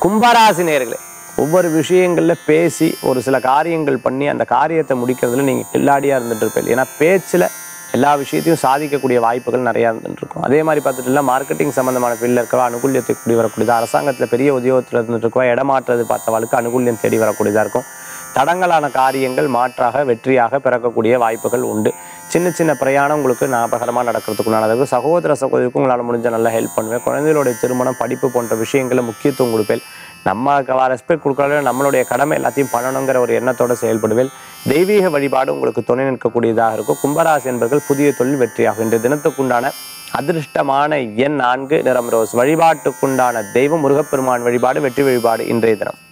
கும்பராசி நேர்களே ஒவ்வொரு விஷயங்களில் பேசி ஒரு சில காரியங்கள் பண்ணி அந்த காரியத்தை முடிக்கிறதுல நீங்கள் கில்லாடியாக இருந்துட்டு இருப்பீங்க ஏன்னா பேச்சில் எல்லா விஷயத்தையும் சாதிக்கக்கூடிய வாய்ப்புகள் நிறையா இருந்துட்டு இருக்கும் அதே மாதிரி பார்த்துட்டுல மார்க்கெட்டிங் சம்மந்தமான ஃபீல்டில் இருக்கவா அனுகூல்யத்தை கூடி வரக்கூடியது அரசாங்கத்தில் பெரிய உத்தியோகத்தில் இருந்துட்டு இருக்கவா இடமாற்றது பார்த்தவளுக்கு அனுகூல்யம் தேடி வரக்கூடியதாக இருக்கும் தடங்கலான காரியங்கள் மாற்றாக வெற்றியாக பிறக்கக்கூடிய வாய்ப்புகள் உண்டு சின்ன சின்ன பிரயாணம் உங்களுக்கு ஞாபகரமாக நடக்கிறதுக்குள்ளானது சகோதர சகோதரிக்கும் உங்களால் முடிஞ்ச நல்லா ஹெல்ப் பண்ணுவேன் குழந்தைகளுடைய திருமணம் படிப்பு போன்ற விஷயங்களில் முக்கியத்துவம் கொடுப்பேன் நம்ம ரெஸ்பெக்ட் கொடுக்கறத நம்மளுடைய கடமை எல்லாத்தையும் பண்ணணுங்கிற ஒரு எண்ணத்தோடு செயல்படுவேன் தெய்வீக வழிபாடு உங்களுக்கு துணை நிற்கக்கூடியதாக இருக்கும் கும்பராசி என்பர்கள் புதிய தொழில் வெற்றியாகும் இன்றைய தினத்துக்குண்டான அதிர்ஷ்டமான எண் நான்கு நிறம் ரோஸ் வழிபாட்டுக்குண்டான தெய்வம் முருகப்பெருமான் வழிபாடு வெற்றி வழிபாடு இன்றைய தினம்